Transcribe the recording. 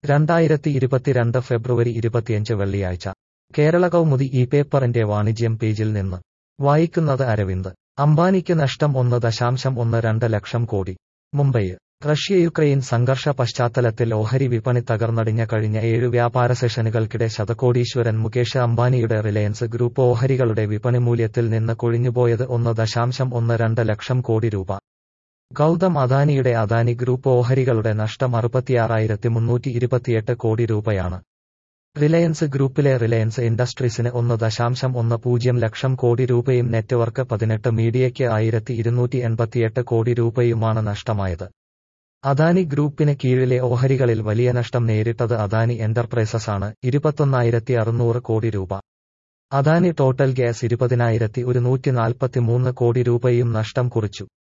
രണ്ടായിരത്തി ഇരുപത്തിരണ്ട് ഫെബ്രുവരി ഇരുപത്തിയഞ്ച് വെള്ളിയാഴ്ച കേരള കൗമുദി ഈ പേപ്പറിന്റെ വാണിജ്യം പേജിൽ നിന്ന് വായിക്കുന്നത് അരവിന്ദ് അംബാനിക്ക് നഷ്ടം ഒന്ന് ദശാംശം ഒന്ന് രണ്ട് ലക്ഷം കോടി മുംബൈ റഷ്യ യുക്രൈൻ സംഘർഷ പശ്ചാത്തലത്തിൽ ഓഹരി വിപണി തകർന്നടിഞ്ഞ കഴിഞ്ഞ ഏഴു വ്യാപാര സെഷനുകൾക്കിടെ ശതകോടീശ്വരൻ മുകേഷ് അംബാനിയുടെ റിലയൻസ് ഗ്രൂപ്പ് ഓഹരികളുടെ വിപണി മൂല്യത്തിൽ നിന്ന് കൊഴിഞ്ഞുപോയത് ഒന്ന് ദശാംശം ഒന്ന് രണ്ട് ലക്ഷം കോടി രൂപ ഗൗതം അദാനിയുടെ അദാനി ഗ്രൂപ്പ് ഓഹരികളുടെ നഷ്ടം അറുപത്തിയാറായിരത്തി മുന്നൂറ്റി ഇരുപത്തിയെട്ട് കോടി രൂപയാണ് റിലയൻസ് ഗ്രൂപ്പിലെ റിലയൻസ് ഇൻഡസ്ട്രീസിന് ഒന്ന് ദശാംശം ഒന്ന് പൂജ്യം ലക്ഷം കോടി രൂപയും നെറ്റ്വർക്ക് പതിനെട്ട് മീഡിയയ്ക്ക് ആയിരത്തി ഇരുന്നൂറ്റി എൺപത്തിയെട്ട് കോടി രൂപയുമാണ് നഷ്ടമായത് അദാനി ഗ്രൂപ്പിന് കീഴിലെ ഓഹരികളിൽ വലിയ നഷ്ടം നേരിട്ടത് അദാനി എന്റർപ്രൈസസ് ആണ് ഇരുപത്തൊന്നായിരത്തി അറുന്നൂറ് കോടി രൂപ അദാനി ടോട്ടൽ ഗ്യാസ് ഇരുപതിനായിരത്തി ഒരുന്നൂറ്റി നാൽപ്പത്തിമൂന്ന് കോടി രൂപയും നഷ്ടം കുറിച്ചു